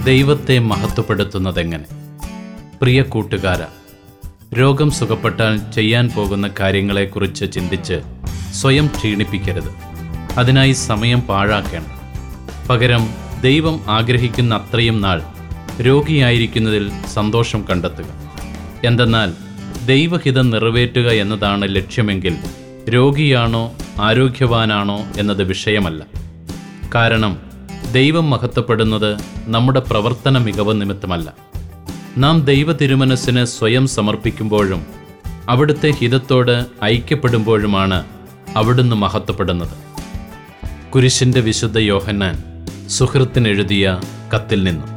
ദൈവത്തെ മഹത്വപ്പെടുത്തുന്നതെങ്ങനെ പ്രിയ കൂട്ടുകാര രോഗം സുഖപ്പെട്ടാൽ ചെയ്യാൻ പോകുന്ന കാര്യങ്ങളെക്കുറിച്ച് ചിന്തിച്ച് സ്വയം ക്ഷീണിപ്പിക്കരുത് അതിനായി സമയം പാഴാക്കേണ്ട പകരം ദൈവം ആഗ്രഹിക്കുന്ന അത്രയും നാൾ രോഗിയായിരിക്കുന്നതിൽ സന്തോഷം കണ്ടെത്തുക എന്തെന്നാൽ ദൈവഹിതം നിറവേറ്റുക എന്നതാണ് ലക്ഷ്യമെങ്കിൽ രോഗിയാണോ ആരോഗ്യവാനാണോ എന്നത് വിഷയമല്ല കാരണം ദൈവം മഹത്വപ്പെടുന്നത് നമ്മുടെ പ്രവർത്തന മികവ് നിമിത്തമല്ല നാം ദൈവ തിരുമനസ്സിന് സ്വയം സമർപ്പിക്കുമ്പോഴും അവിടുത്തെ ഹിതത്തോട് ഐക്യപ്പെടുമ്പോഴുമാണ് അവിടുന്ന് മഹത്വപ്പെടുന്നത് കുരിശിൻ്റെ വിശുദ്ധ യോഹന്നാൻ സുഹൃത്തിനെഴുതിയ കത്തിൽ നിന്നും